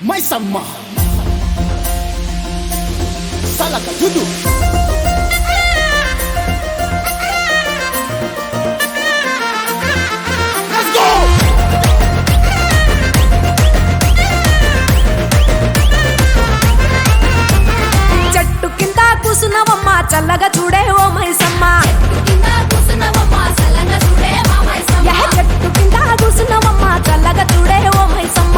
Maisamma సలక దుదు Let's go! చెట్టు కింద కూసున్నవమ్మ చల్లగా చూడే ఓ మైసమ్మ యహ చెట్టు కింద కూసున్నవమ్మ చల్లగా చూడే ఓ మైసమ్మ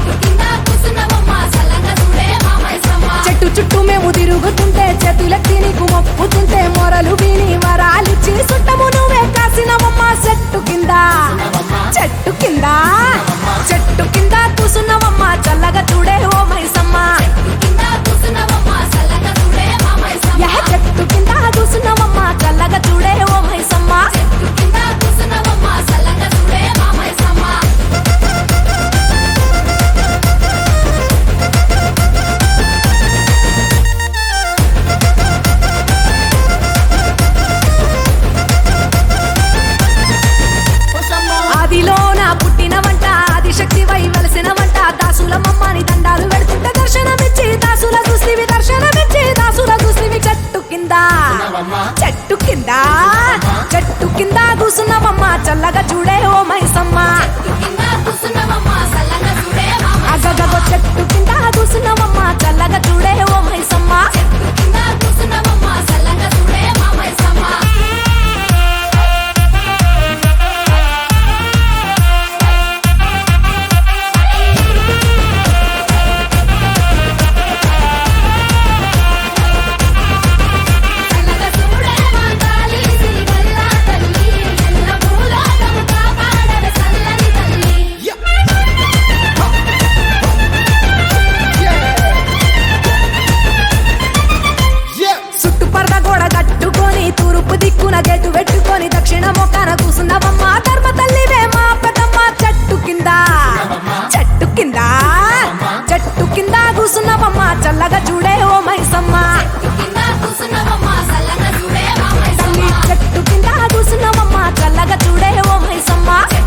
చెట్టు చుట్టూ మేము తిరుగుతుంటే చేతులెత్తి నీకు మొక్కుతుంటే మొరలు విని వరాలిచ్చి సుట్టము నువ్వే కాసినవమ్మ చెట్టు కింద చెట్టు కింద చెట్టు కింద కూసున్నవమ్మ చల్లగా చూడే ఓ మైసమ్మ యహ చెట్టు కింద కూసున్నవమ్మ చల్లగా చూడే ఓ మైసమ్మ మైసమ్మ ఆదిలోన పుట్టిన వంట ఆదిశక్తి వై వెలసిన వంట దాసుల మమ్మని దండాలు పెడుతుంటే దర్శనమిచ్చి దాసుల చూసివి దర్శనమిచ్చి దాసుల చూసివి చెట్టు కింద చెట్టు కింద చెట్టు కింద కూసున్నవమ్మ చల్లగా చూడే ఓ మైసమ్మ అగగగో చెట్టు కింద కూసున్నవమ్మ చల్లగా చూడే ఓ మైసమ్మ Yeah. Yeah. చుట్టుపరద గోడ కట్టుకొని తూర్పు దిక్కున గేటు పెట్టుకొని దక్షిణ మొక్కన కూసున్నవమ్మ ధర్మ తల్లివే మా పెద్దమ్మ చెట్టు కింద చెట్టు కింద చెట్టు కింద కూసున్నవమ్మ చల్లగా చూడే ఓ మైసమ్మ తల్లి చెట్టు కింద కూసున్నవమ్మ చల్లగా చూడే ఓ మైసమ్మ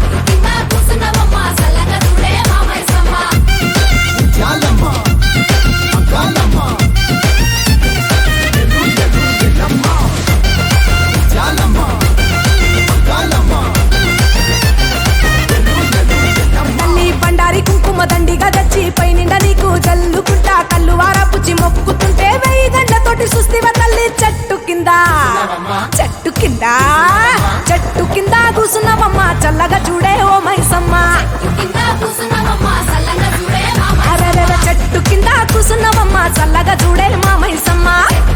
ముత్యాలమ్మ మంగాలమ్మ ఎల్లు ఎల్లు ఎల్లమ్మ ముత్యాలమ్మ మంగాలమ్మ ఎల్లు ఎల్లు ఎల్లమ్మ తల్లి బండారి కుంకుమ దండిగా తెచ్చి పై నిండా నీకు జల్లుకుంటా కళ్ళు వారపుచ్చి మొక్కుతుంటే వెయ్యి గంటతోటి సుస్తివ తల్లి చెట్టు కింద చెట్టు కింద చెట్టు కింద కూసున్నవమ్మ చల్లగా చూడే ఓ మైసమ్మ అరెరెర చెట్టు కింద కూసున్నవమ్మ చల్లగా చూడే మా మైసమ్మ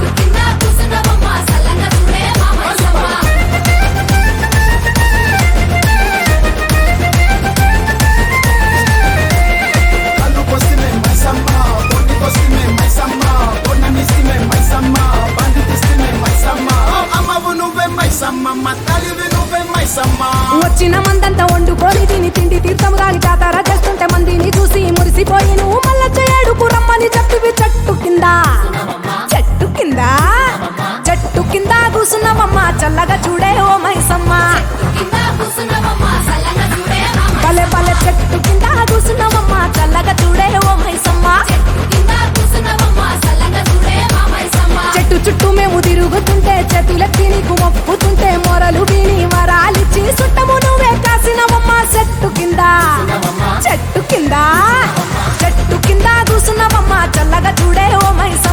కళ్ళు కొస్తిమే మైసమ్మ పొట్టి కొస్తిమే మైసమ్మ పొన్నమిస్తిమే మైసమ్మ బండి తీస్తిమే మైసమ్మ అమ్మవు నువ్వే మైసమ్మ మా తల్లివి నువ్వే మైసమ్మ వచ్చిన మందంతా వండుకొని తిని తిండి తీర్థం గాని జాతర చేస్తుంటే మందిని చూసి మురిసిపోయి నువ్వు మల్ల చేయడుకు రమ్మని చెప్పివి చెట్టు కింద చెట్టు కింద చెట్టు కింద కూసున్నవమ్మ చల్లగా చూడే ఓ మైసమ్మ భలే భలే చెట్టు కింద కూసున్నవమ్మ చల్లగా చూడే ఓ మైసమ్మ చెట్టు చుట్టూ మేము తిరుగుతుంటే చేతులెత్తి నీకు మొక్కుతుంటే మొరలు విని వరాలిచ్చి సుట్టము నువ్వే కాసినవమ్మ చెట్టు కింద చెట్టు కింద చెట్టు కింద కూసున్నవమ్మ చల్లగా చూడే ఓ మైసమ్మ